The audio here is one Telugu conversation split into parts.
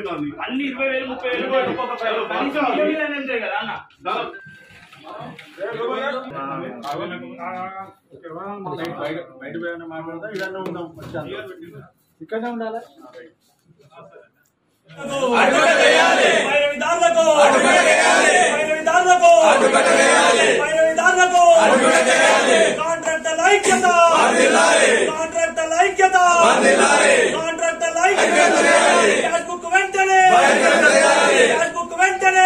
అవుతుంది అన్ని ఇరవై వేలు ముప్పై వేలు కూడా ఒక్కొక్క ఫైల్ కనీసం ఇరవై వేలు అయినా ఉంటాయి కదా అన్న బయట పోయిన మాట్లాడదా ఇదన్నా ఉందాం ఇక్కడనే ఉండాలి పైరవిదారులకు పైరవిదారులకు పైరవిదారులకు కాంట్రాక్టర్ ఐక్యత కాంట్రాక్టర్ ఐక్యత కాంట్రాక్టర్ ఐక్యత గ్యాస్ బుక్ వెంటనే గ్యాస్ బుక్ వెంటనే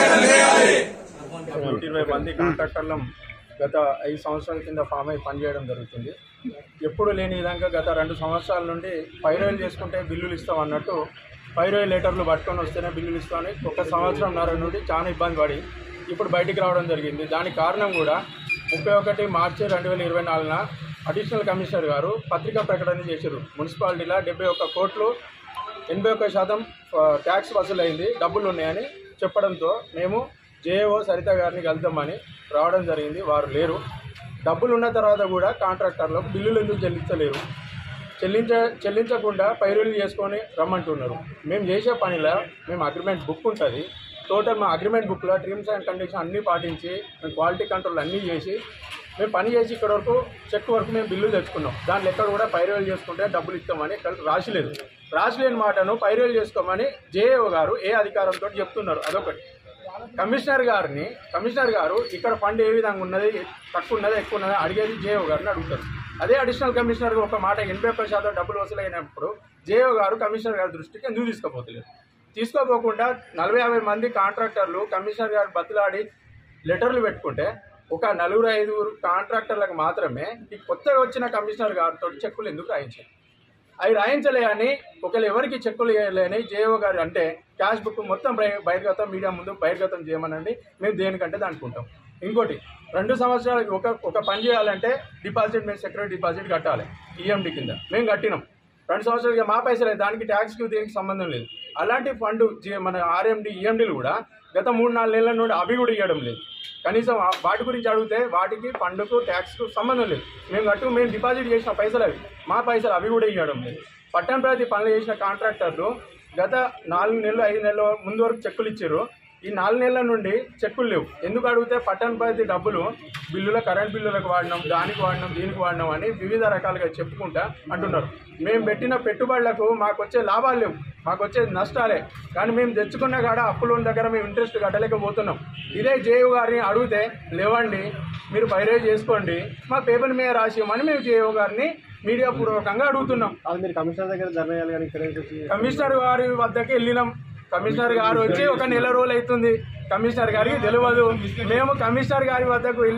నూట ఇరవై మంది కాంట్రాక్టర్లం గత ఐదు సంవత్సరాల కింద ఫామ్ అయి పనిచేయడం జరుగుతుంది ఎప్పుడు లేని విధంగా గత రెండు సంవత్సరాల నుండి పైరోయిల్ చేసుకుంటే బిల్లులు ఇస్తాం అన్నట్టు పైరోయిల్ లెటర్లు పట్టుకొని వస్తేనే బిల్లులు ఇస్తామని ఒక సంవత్సరంన్నర నుండి చాలా ఇబ్బంది పడి ఇప్పుడు బయటికి రావడం జరిగింది దానికి కారణం కూడా ముప్పై ఒకటి మార్చి రెండు వేల ఇరవై నాలుగున అడిషనల్ కమిషనర్ గారు పత్రికా ప్రకటన చేశారు మున్సిపాలిటీలో డెబ్బై ఒక్క కోట్లు ఎనభై ఒక్క శాతం ఆ, ట్యాక్స్ వసూలైంది డబ్బులు ఉన్నాయని చెప్పడంతో మేము జేఏఓ సరిత గారిని కలుద్దామని రావడం జరిగింది వారు లేరు డబ్బులు ఉన్న తర్వాత కూడా కాంట్రాక్టర్లకు బిల్లులు ఎందుకు చెల్లించలేరు చెల్లించ చెల్లించకుండా పైరులు చేసుకొని రమ్మంటున్నారు మేము చేసే పనిలో మేము అగ్రిమెంట్ బుక్ ఉంటుంది టోటల్ మా అగ్రిమెంట్ బుక్లో టర్మ్స్ అండ్ కండిషన్ అన్నీ పాటించి మేము క్వాలిటీ కంట్రోల్ అన్నీ చేసి మేము పని చేసి ఇక్కడ వరకు చెక్ వరకు మేము బిల్లు తెచ్చుకున్నాం దాంట్లో ఎక్కడ కూడా పైరులు చేసుకుంటే డబ్బులు ఇస్తామని ఇక్కడ రాసిలేదు రాసిలేని మాటను పైరులు చేసుకోమని జేఏఓ గారు ఏ అధికారంతో చెప్తున్నారు అదొకటి కమిషనర్ గారిని కమిషనర్ గారు ఇక్కడ ఫండ్ ఏ విధంగా ఉన్నది తక్కువ ఉన్నది ఎక్కువ ఉన్నది అడిగేది జేఓ గారిని అడుగుతారు అదే అడిషనల్ కమిషనర్ ఒక మాట ఎనభై ఒక్క శాతం డబ్బులు వసూలైనప్పుడు జేఓ గారు కమిషనర్ గారి దృష్టికి ఎందుకు తీసుకోపోతలేదు తీసుకోపోకుండా నలభై యాభై మంది కాంట్రాక్టర్లు కమిషనర్ గారు బతులాడి లెటర్లు పెట్టుకుంటే ఒక నలుగురు ఐదుగురు కాంట్రాక్టర్లకు మాత్రమే ఈ కొత్తగా వచ్చిన కమిషనర్ గారితో చెక్కులు ఎందుకు రాయించారు అవి రాయించలే అని ఒకవేళ ఎవరికి చెక్కులు వేయలేని జేఓ గారు అంటే క్యాష్ బుక్ మొత్తం బయ- బహిర్గతం మీడియా ముందు బహిర్గతం చేయమనండి మేము దేనికంటే దానుకుంటాం ఇంకోటి రెండు సంవత్సరాలకి ఒక ఒక పని చేయాలంటే డిపాజిట్ మేము సెక్యూరిటీ డిపాజిట్ కట్టాలి ఈఎండి కింద మేము కట్టినాం రెండు సంవత్సరాలుగా మా పైసలే దానికి ట్యాక్స్కి దీనికి సంబంధం లేదు అలాంటి ఫండ్ జే- మన ఆర్ఎండి ఈఎండీలు కూడా గత మూడు నాలుగు నెలల నుండి అవి కూడా ఇవ్వడం లేదు కనీసం ఆ- వాటి గురించి అడిగితే వాటికి ఫండ్కు ట్యాక్స్కు సంబంధం లేదు మేము కట్టు మేము డిపాజిట్ చేసిన పైసలు అవి మా పైసలు అవి కూడా ఇవ్వడం లేదు పట్టణ ప్రతి పనులు చేసిన కాంట్రాక్టర్లు గత నాలుగు నెలలు ఐదు నెలల ముందు వరకు చెక్కులు ఇచ్చారు ఈ నాలుగు నెలల నుండి చెక్కులు లేవు ఎందుకు అడిగితే పట్టణ ప్రతి డబ్బులు బిల్లుల కరెంట్ బిల్లులకు వాడినాం దానికి వాడినాం దీనికి వాడినాం అని వివిధ రకాలుగా చెప్పుకుంటా అంటున్నారు మేము పెట్టిన పెట్టుబడులకు మాకు వచ్చే లాభాలు లేవు మాకు వచ్చే నష్టాలే కానీ మేము తెచ్చుకున్న కాడ అప్పుల ఉన్న దగ్గర మేము ఇంట్రెస్ట్ కట్టలేకపోతున్నాం ఇదే జేయు గారిని అడిగితే లేవండి మీరు పైరేజ్ చేసుకోండి మా పేపర్ మీద రాసి ఇవ్వమని మేము జేయు గారిని మీడియా పూర్వకంగా అడుగుతున్నాం అది మీరు కమిషనర్ దగ్గర ధర్నా చేయాలి కానీ ఇక్కడ ఏంటి వచ్చి కమిషనర్ గారి వద్దకి వెళ్ళినాం కమిషనర్ గారు వచ్చి ఒక నెల రోజులు అవుతుంది కమిషనర్ గారికి తెలియదు మేము కమిషనర్ గారి వద్దకు వెళ్ళి